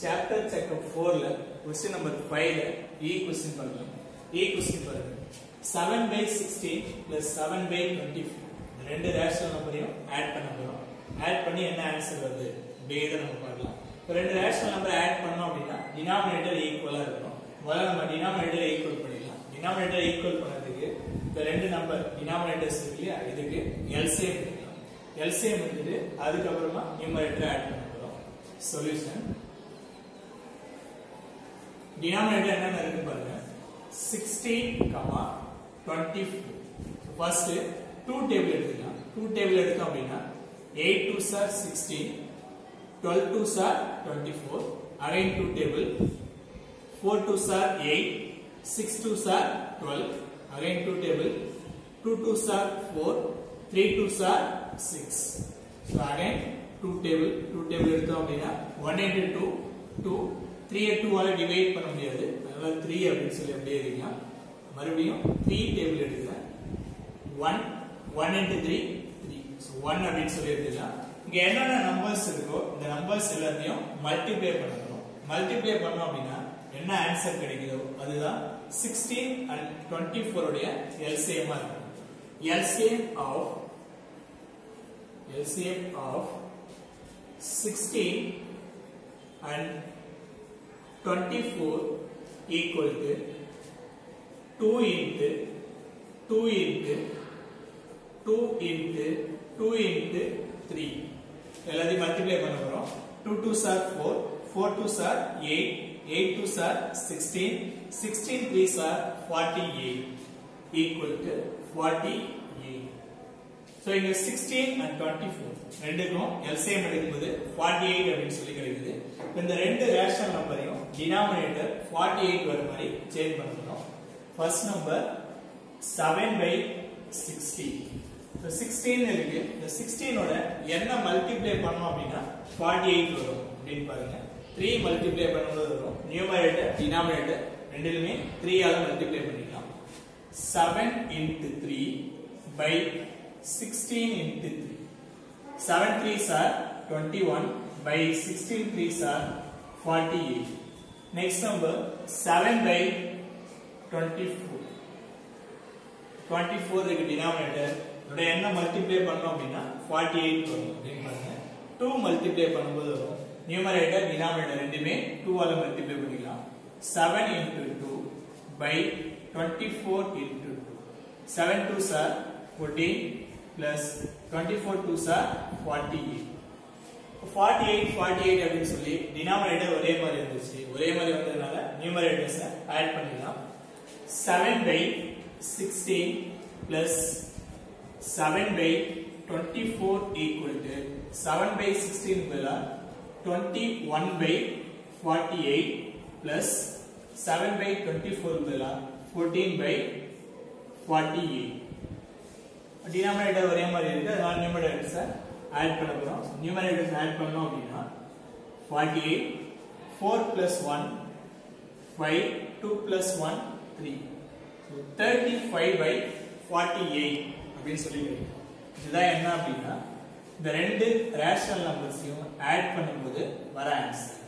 chapter checkup ஃபோர்ல question number ஃபைவ்ல இ கொஸ்டின் பார்க்கலாம் இ கொஸ்டின் பாருங்க seven by sixteen plus seven by twenty இந்த ரெண்டு ரேஷனல் நம்பரையும் ஆட் பண்ண போறோம் ஆட் பண்ணி என்ன ஆன்சர் வருது அப்படியே நம்ம பார்க்கலாம் இப்போ ரெண்டு ரேஷனல் நம்பர் ஆட் பண்ணோம் அப்படின்னா டினாமினேட்டர் ஈக்குவலா இருக்கும் முதல்ல நம்ம டினாமினேட்டர் ஈக்குவல் பண்ணிடலாம் டினாமினேட்டர் ஈக்குவல் பண்ணதுக்கு இந்த ரெண்டு நம்பர் டினாமினேட்டர்ஸ் இருக்கு இல்லையா இதுக்கு எல்சிஎம் எடுக்கலாம் எல்சிஎம் எடுத்துட்டு அதுக்கப்புறமா நியூமரேட்டர் ஆட் பண்ண போறோம் சொல்யூஷன் டினாமினேட்டர் என்னென்ன இருக்கு பாருங்க 16 கமா 24 ஃபர்ஸ்ட் 2 டேபிள் எடுத்துக்கலாம் 2 டேபிள் எடுத்தோம் அப்படின்னா 8 2 சார் 16 12 2 சார் 24 அகைன் 2 டேபிள் 4 2 சார் 8 6 2 சார் 12 அகைன் 2 டேபிள் 2 2 சார் 4 3 2 சார் 6 so again 2 டேபிள் 2 டேபிள் எடுத்தோம் அப்படின்னா 1 into 2 2 3 2 ஆல டிவைட் பண்ண முடியாது அதனால 3 அப்படின்னு சொல்லி அப்படியே எழுதிக்கலாம் மறுபடியும் 3 டேபிள் எடுக்கிறேன் 1 1 into 3 3 so 1 அப்படின்னு சொல்லி எழுதிக்கலாம் இங்க என்னென்ன நம்பர்ஸ் இருக்கோ இந்த நம்பர்ஸ் எல்லாத்தையும் மல்டிப்ளை பண்ணணும் மல்டிப்ளை பண்ணோம் அப்படின்னா என்ன ஆன்சர் கிடைக்குதோ அதுதான் 16 and 24 உடைய எல்சிஎம் இருக்கும் LCM of LCM of 16 and 24 equal to 2 into 2 into 2 into 2 into 3 எல்லாத்தையும் மல்டிப்ளை பண்ண போறோம் 2 2 சார் 4 4 2 சார் 8 8 2 சார் 16 16 3 சார் 48 equal to 48 so இங்க 16 and 24 ரெண்டுக்கும் எல்சிஎம் எடுக்கும்போது 48 அப்படின்னு சொல்லி கிடைக்குது இப்ப இந்த ரெண்டு ரேஷனல் நம்பரையும் டினாமினேட்டர் 48 வர மாதிரி சேஞ்ச் பண்ணணும் ஃபர்ஸ்ட் நம்பர் 7 by 60 இப்போ 16 இருக்கு இந்த 16 ஓட என்ன மல்டிப்ளை பண்ணோம் அப்படின்னா 48 வரும் அப்படின்னு பாருங்க 3 மல்டிப்ளை பண்ணும்போது வரும் நியூமரேட்டர் டினாமினேட்டர் ரெண்டிலுமே 3 ஆல மல்டிப்ளை பண்ணிக்கலாம் 7 into 3 by 16 into 3 7 3s are 21 by 16 3s are 48 next number 7 by 24 24 இருக்கு டினாமினேட்டர் இதோட என்ன மல்டிப்ளை பண்ணோம் அப்படின்னா 48 வரும் அப்படின்னு பாருங்க 2 மல்டிப்ளை பண்ணும்போது வரும் நியூமரேட்டர் டினாமினேட்டர் ரெண்டுமே 2 ஆல மல்டிப்ளை பண்ணிக்கலாம் 7 into 2 by 24 into 2 7 2s are 14 plus 24 2s are 48 48 48 அப்படின்னு சொல்லி டினாமினேட்டர் ஒரே மாதிரி இருந்துச்சு ஒரே மாதிரி வந்ததுனால நியூமரேட்டர்ஸ் ஆட் பண்ணிடலாம் 7 by 16 plus 7 by 24 equal to 7 by 16 பதிலா 21 by 48 plus 7 by 24 பதிலா 14 by 48 டினாமினேட்டர் ஒரே மாதிரி இருக்கு அதனால நியூமரேட்டர்ஸ் ஆட் பண்ண போறோம் நியூமரேட்டர்ஸ் ஆட் பண்ணோம் அப்படின்னா 48 4 plus 1 5 2 plus 1 3 so 35 by 48 அப்படின்னு சொல்லி கிடைக்கும் இதுதான் என்ன அப்படின்னா இந்த ரெண்டு ரேஷனல் நம்பர்ஸையும் ஆட் பண்ணும்போது வர ஆன்சர்